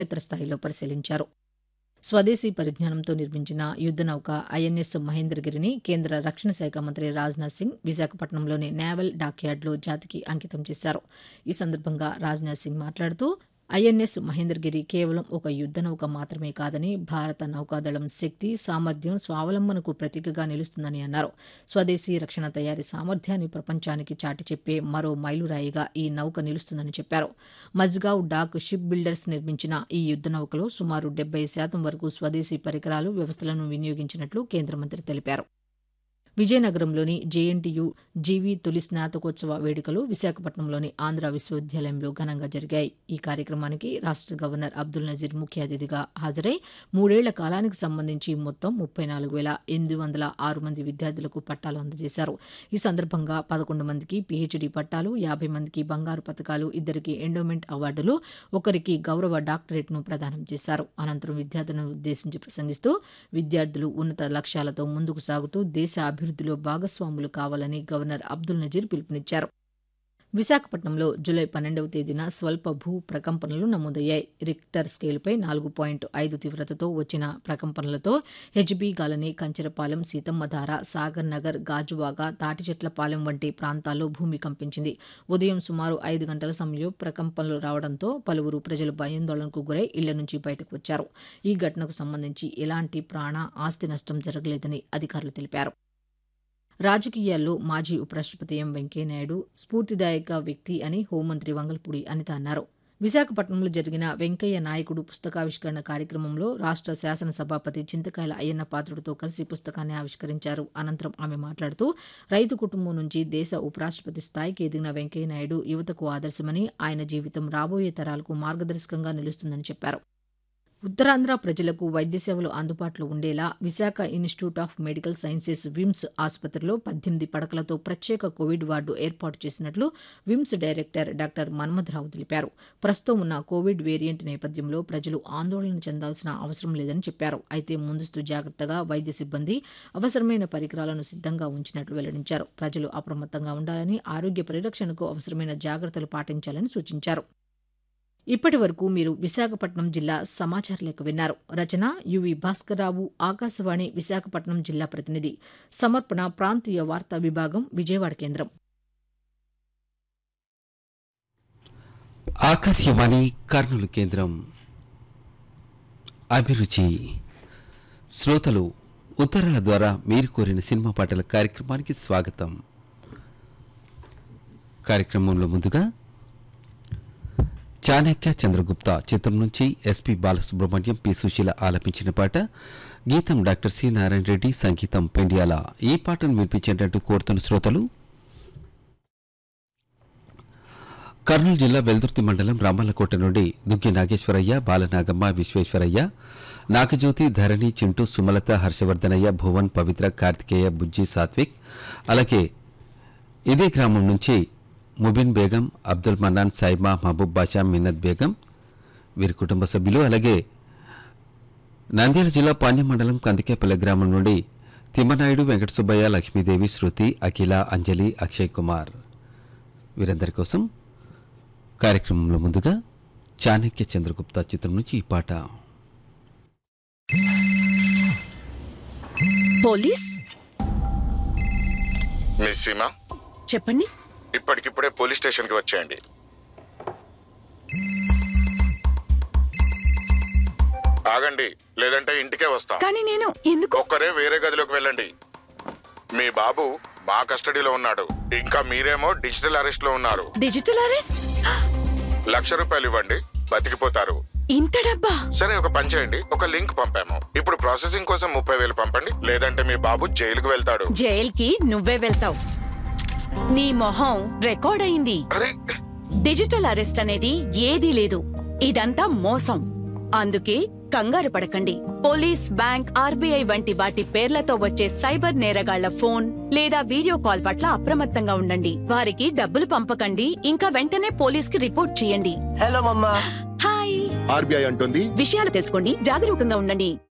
క్షేత్రస్థాయిలో పరిశీలించారు స్వదేశీ పరిజ్ఞానంతో నిర్మించిన యుద్ద నౌక ఐఎన్ఎస్ మహేంద్రగిరిని కేంద్ర రక్షణ శాఖ మంత్రి రాజ్నాథ్ సింగ్ విశాఖపట్నంలోని నేవల్ డాక్యార్డ్లో జాతికి అంకితం చేశారు ఈ సందర్భంగా రాజ్నాథ్ సింగ్ మాట్లాడుతూ ఐఎన్ఎస్ మహేంద్రగిరి కేవలం ఒక యుద్ద నౌక మాత్రమే కాదని భారత నౌకాదళం శక్తి సామర్థ్యం స్వావలంబనకు ప్రతీకగా నిలుస్తుందని అన్నారు స్వదేశీ రక్షణ తయారీ సామర్థ్యాన్ని ప్రపంచానికి చాటి చెప్పే మరో మైలురాయిగా ఈ నౌక నిలుస్తుందని చెప్పారు మజ్గావ్ డాక్ షిప్ బిల్డర్స్ నిర్మించిన ఈ యుద్ద నౌకలో సుమారు డెబ్బై శాతం వరకు స్వదేశీ పరికరాలు వ్యవస్థలను వినియోగించినట్లు కేంద్ర మంత్రి తెలిపారు విజయనగరంలోని జేఎన్టీయు జీవీ తొలి స్నాతకోత్సవ వేడుకలు విశాఖపట్నంలోని ఆంధ్ర విశ్వవిద్యాలయంలో ఘనంగా జరిగాయి ఈ కార్యక్రమానికి రాష్ట గవర్నర్ అబ్దుల్ నజీర్ ముఖ్య అతిథిగా హాజరై మూడేళ్ల కాలానికి సంబంధించి మొత్తం ముప్పై నాలుగు వేల ఎనిమిది వందల ఆరు మంది విద్యార్థులకు పట్టాలు అందజేశారు ఈ సందర్భంగా పదకొండు మందికి పీహెచ్డీ పట్టాలు యాభై మందికి బంగారు పథకాలు ఇద్దరికి ఎండోమెంట్ అవార్డులు ఒకరికి గౌరవ డాక్టరేట్ను ప్రదానం చేశారు అనంతరం విద్యార్థులను ఉద్దేశించి ప్రసంగిస్తూ విద్యార్థులు ఉన్నత లక్ష్యాలతో ముందుకు సాగుతూ దేశ అభివృద్ధిలో భాగస్వాములు కావాలని గవర్నర్ అబ్దుల్ నజీర్ పిలుపునిచ్చారు విశాఖపట్నంలో జూలై పన్నెండవ తేదీన స్వల్ప భూ ప్రకంపనలు నమోదయ్యాయి రిక్టర్ స్కేలుపై నాలుగు పాయింట్ ఐదు తీవ్రతతో వచ్చిన ప్రకంపనలతో హెచ్బీ గాలని కంచెరపాలెం సీతమ్మధార సాగర్ నగర్ గాజువాక తాటిచెట్లపాలెం వంటి ప్రాంతాల్లో భూమి కంపించింది ఉదయం సుమారు ఐదు గంటల సమయంలో ప్రకంపనలు రావడంతో పలువురు ప్రజలు భయాందోళనకు గురై ఇళ్ల నుంచి బయటకు వచ్చారు ఈ ఘటనకు సంబంధించి ఎలాంటి ప్రాణ ఆస్తి నష్టం జరగలేదని అధికారులు తెలిపారు రాజకీయాల్లో మాజీ ఉపరాష్టపతి ఎం వెంకయ్యనాయుడు స్ఫూర్తిదాయక వ్యక్తి అని హోంమంత్రి వంగల్పూడి అనిత అన్నారు విశాఖపట్నంలో జరిగిన వెంకయ్య నాయకుడు పుస్తకావిష్కరణ కార్యక్రమంలో రాష్ట శాసనసభాపతి చింతకాయల అయ్యన్న పాత్రుడితో కలిసి పుస్తకాన్ని ఆవిష్కరించారు అనంతరం ఆమె మాట్లాడుతూ రైతు కుటుంబం నుంచి దేశ ఉపరాష్టపతి స్థాయికి ఎదిగిన వెంకయ్యనాయుడు యువతకు ఆదర్శమని ఆయన జీవితం రాబోయే తరాలకు మార్గదర్శకంగా నిలుస్తుందని చెప్పారు ఉత్తరాంధ్ర ప్రజలకు వైద్య సేవలు అందుబాటులో ఉండేలా Visakha institute of medical sciences VIMS ఆసుపత్రిలో పద్దెనిమిది పడకలతో ప్రత్యేక కోవిడ్ వార్డు ఏర్పాటు చేసినట్లు విమ్స్ డైరెక్టర్ డాక్టర్ మన్మథరావు తెలిపారు ప్రస్తుతం ఉన్న కోవిడ్ వేరియంట్ నేపథ్యంలో ప్రజలు ఆందోళన చెందాల్సిన అవసరం లేదని చెప్పారు అయితే ముందస్తు జాగ్రత్తగా వైద్య సిబ్బంది అవసరమైన పరికరాలను సిద్ధంగా ఉంచినట్లు వెల్లడించారు ప్రజలు అప్రమత్తంగా ఉండాలని ఆరోగ్య పరిరక్షణకు అవసరమైన జాగ్రత్తలు పాటించాలని సూచించారు ఇప్పటి వరకు మీరు విశాఖపట్నం జిల్లా సమాచార లేఖ విన్నారు రచన యువి భాస్కర్రావు ఆకాశవాణి విశాఖపట్నం జిల్లా ప్రతినిధి సమర్పణ ప్రాంతీయ వార్తా విభాగం విజయవాడ కేంద్రం ఆకాశవాణి కర్నూలు కేంద్రం అభిరుచి శ్రోతలు ఉత్తరాల ద్వారా మీరు కోరిన సినిమా పాటల కార్యక్రమానికి స్వాగతం కార్యక్రమంలో ముందుగా చాణక్య చంద్రగుప్త చిత్రం నుంచి ఎస్పి బాలసుబ్రహ్మణ్యం పి సుశీల ఆలపించిన పాట గీతం డాక్టర్ సి నారాయణ రెడ్డి సంగీతం పెండియాల ఈ పాటను వినిపించేటట్టు కోరుతున్న శ్రోతలు కర్నూలు జిల్లా వెల్దుర్తి మండలం రామల్లకోట నుండి దుగ్గి నాగేశ్వరయ్య బాలనాగమ్మ విశ్వేశ్వరయ్య నాగజ్యోతి ధరణి చింటూ సుమలత హర్షవర్ధనయ్య భువన్ పవిత్ర కార్తికేయ బుజ్జి సాత్విక్ అలాగే ఇదే గ్రామం నుంచి ముబిన్ బేగం అబ్దుల్ మన్నాన్ సైమా మహబూబ్ బాషా మిన్నత్ బేగం వీరి కుటుంబ సభ్యులు అలాగే నంద్యాల జిల్లా పాణ్యం మండలం కందికేపల్లి గ్రామం నుండి తిమ్మనాయుడు వెంకట సుబ్బయ్య లక్ష్మీదేవి శృతి అఖిల అంజలి అక్షయ్ కుమార్ వీరందరి కోసం కార్యక్రమంలో ముందుగా చాణక్య చంద్రగుప్త చిత్రం నుంచి ఈ పాట పోలీస్ మిస్ సీమా చెప్పండి ఇప్పటికిప్పుడే పోలీస్ స్టేషన్కి వచ్చేయండి ఆగండి లేదంటే ఇంటికే వస్తాం కానీ నేను ఎందుకు ఒక్కరే వేరే గదిలోకి వెళ్ళండి మీ బాబు మా కస్టడీలో ఉన్నాడు ఇంకా మీరేమో డిజిటల్ అరెస్ట్ లో ఉన్నారు డిజిటల్ అరెస్ట్ లక్ష రూపాయలు ఇవ్వండి బతికిపోతారు ఇంత డబ్బా సరే ఒక పని చేయండి ఒక లింక్ పంపాము ఇప్పుడు ప్రాసెసింగ్ కోసం ముప్పై వేలు పంపండి లేదంటే మీ బాబు జైలుకు వెళ్తాడు జైల్కి నువ్వే వెళ్తావు నీ మొహం రికార్డ్ అయింది అరే డిజిటల్ అరెస్ట్ అనేది ఏదీ లేదు ఇదంతా మోసం అందుకే కంగారు పడకండి పోలీస్ బ్యాంక్ ఆర్బీఐ వంటి వాటి పేర్లతో వచ్చే సైబర్ నేరగాళ్ల ఫోన్ లేదా వీడియో కాల్ పట్ల అప్రమత్తంగా ఉండండి వారికి డబ్బులు పంపకండి ఇంకా వెంటనే పోలీస్ కి రిపోర్ట్ చేయండి హలో మమ్మా హాయ్ ఆర్బీఐ అంటుంది విషయాలు తెలుసుకోండి జాగరూకంగా ఉండండి